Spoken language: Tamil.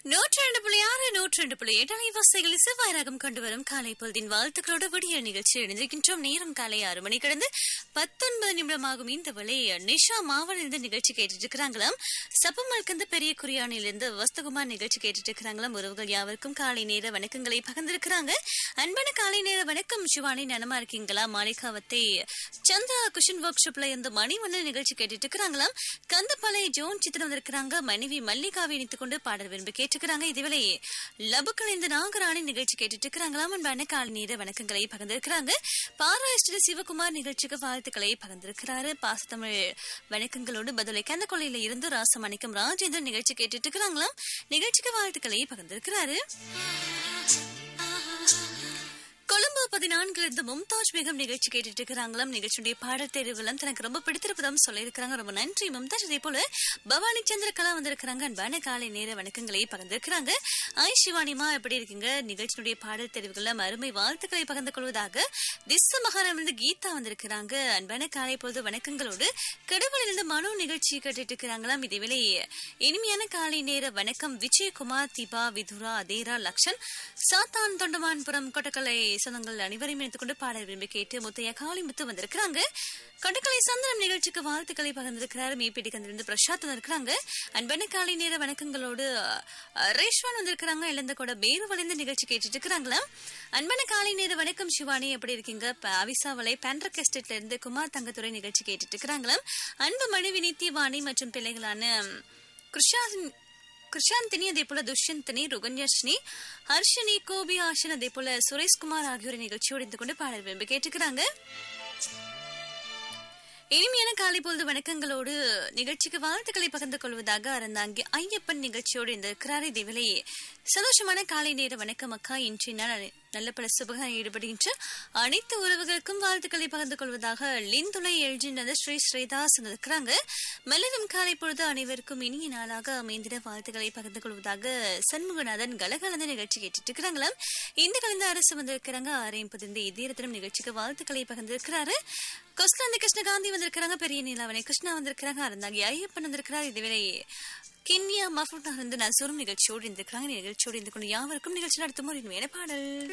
நூற்றி ரெண்டு புள்ளி ஆறு நூற்றி ரெண்டு புள்ளி எட்டு அலைவாசிகளில் செவ்வாய் ராகம் கொண்டு வரும் காலை பொழுதின் வாழ்த்துக்களோட விடிய நிகழ்ச்சி இணைந்திருக்கின்றோம் நேரம் காலை ஆறு மணி கடந்து பத்தொன்பது நிமிடமாகும் இந்த வேளை நிஷா மாவன் இந்த நிகழ்ச்சி கேட்டுட்டு இருக்கிறாங்களாம் சப்பமல்கந்து பெரிய குறியானிலிருந்து வஸ்தகுமார் நிகழ்ச்சி கேட்டுட்டு இருக்கிறாங்களாம் உறவுகள் யாவருக்கும் காலை நேர வணக்கங்களை பகிர்ந்திருக்கிறாங்க அன்பான காலை நேர வணக்கம் சிவானி நலமா இருக்கீங்களா மாளிகாவத்தை சந்திரா குஷன் ஒர்க் ஷாப்ல இருந்து மணிவண்ணன் நிகழ்ச்சி கேட்டுட்டு இருக்கிறாங்களாம் கந்தப்பாலை ஜோன் சித்திரம் வந்திருக்கிறாங்க மனைவி மல்லிகாவை இணைத்துக் கொண்டு பாடல் விரும்பி கேட்டுக்கிறாங்க இதுவேளை லபுக்கள் இந்த நாகராணி நிகழ்ச்சி கேட்டுட்டு இருக்கிறாங்களாம் அன்பான காலை நேர வணக்கங்களை பகிர்ந்திருக்கிறாங்க பாராஷ்டிர சிவகுமார் நிகழ்ச்சிக்கு வாழ்த்துக்களை பகிர்ந்திருக்கிறாரு பாசத்தமிழ் வணக்கங்களோடு பதிலை கந்தக்கொள்ளையில இருந்து ராசமணிக்கம் ராஜேந்திரன் நிகழ்ச்சி கேட்டுட்டு இருக்கிறாங்களாம் நிகழ்ச்சிக்கு வாழ்த்துக்களை பகிர்ந்திருக்கிறாரு கொழும்பு பதினான்குல இருந்து மும்தாஜ் பேகம் நிகழ்ச்சி கேட்டுட்டு இருக்கிறாங்களாம் நிகழ்ச்சியுடைய பாடல் தேர்வுகளும் தனக்கு ரொம்ப பிடித்திருப்பதும் சொல்லியிருக்கிறாங்க ரொம்ப நன்றி மும்தாஜ் அதே போல பவானி சந்திரகலா வந்திருக்கிறாங்க அன்பான காலை நேர வணக்கங்களை பகிர்ந்திருக்கிறாங்க ஆய் சிவானிமா எப்படி இருக்கீங்க நிகழ்ச்சியுடைய பாடல் தெரிவுகள்ல அருமை வாழ்த்துக்களை பகிர்ந்து கொள்வதாக திஸ்ஸ மகாரம் இருந்து கீதா வந்திருக்கிறாங்க அன்பான காலை பொழுது வணக்கங்களோடு கடவுளிலிருந்து மனோ நிகழ்ச்சி கேட்டுட்டு இருக்கிறாங்களாம் இதேவேளை இனிமையான காலை நேர வணக்கம் விஜயகுமார் திபா விதுரா அதேரா லக்ஷன் சாத்தான் தொண்டமான்புரம் கொட்டக்கலை சொந்தங்கள் அனைவரையும் இணைத்துக் கொண்டு பாடல் விரும்பி கேட்டு முத்தையா காளிமுத்து வந்திருக்கிறாங்க கொட்டக்கலை சந்தனம் நிகழ்ச்சிக்கு வாழ்த்துக்களை பகிர்ந்திருக்கிறார் மீபிடி கந்திருந்து பிரசாத் வந்திருக்கிறாங்க அன்பான காலை நேர வணக்கங்களோடு அஹ், ரேஷ்வான் வந்திருக்கிறாங்க இழந்த கூட பேரு வளைந்த நிகழ்ச்சி கேட்டுட்டு இருக்கிறாங்களா அன்பான காலை நேர வணக்கம் சிவானி எப்படி இருக்கீங்க ப- அவிசாவளை பேண்ட்ரக் எஸ்டேட்ல இருந்து குமார் தங்கத்துறை நிகழ்ச்சி கேட்டுட்டு இருக்கிறாங்களாம் அன்பு மனைவி நித்தியவாணி மற்றும் பிள்ளைகளான கிருஷான் கிருஷாந்தினி அதே போல துஷ்யந்தினி ருகன்யஷ்னி ஹர்ஷினி கோபி ஆஷன் அதே போல சுரேஷ்குமார் ஆகியோர் நிகழ்ச்சியோடு இருந்து கொண்டு பாடல் விரும்பி கேட்டுக்கிறாங்க இனிமையான காலை பொழுது வணக்கங்களோடு நிகழ்ச்சிக்கு வாழ்த்துக்களை பகிர்ந்து கொள்வதாக அறந்தாங்கி ஐயப்பன் நிகழ்ச்சியோடு இருந்திருக்கிறார் இதுவிலே சந்தோஷமான காலை நேர வணக்கம் அக்கா இன்றைய நாள் நல்ல பல சுபகம் ஈடுபடுகின்ற அனைத்து உறவுகளுக்கும் வாழ்த்துக்களை பகிர்ந்து கொள்வதாக லிந்துளை எழுதினது ஸ்ரீ ஸ்ரீதாஸ் இருக்கிறாங்க மலரும் காலை பொழுது அனைவருக்கும் இனிய நாளாக அமைந்திட வாழ்த்துக்களை பகிர்ந்து கொள்வதாக சண்முகநாதன் கலகலந்த நிகழ்ச்சி கேட்டுட்டு இருக்கிறாங்களாம் இந்த கலந்த அரசு வந்திருக்கிறாங்க ஆரையும் புதிந்த இதயத்திலும் நிகழ்ச்சிக்கு வாழ்த்துக்களை பகிர்ந்திருக்கிறாரு கொஸ்லாந்தி கிருஷ்ணகாந்தி வந்திருக்கிறாங்க பெரிய நீலாவணி கிருஷ்ணா வந்திருக்கிறாங்க அறந்தாங்கி ஐயப்பன் வந்திருக்கிறார் இதுவரை கிண்ணியா மஃபூட் இருந்து நசூரும் நிகழ்ச்சியோடு இருந்திருக்கிறாங்க நிகழ்ச்சியோடு இருந்து கொண்டு யாவருக்கும் நிகழ்ச்சி நடத்தும் ஒரு இனிமையான பாடல்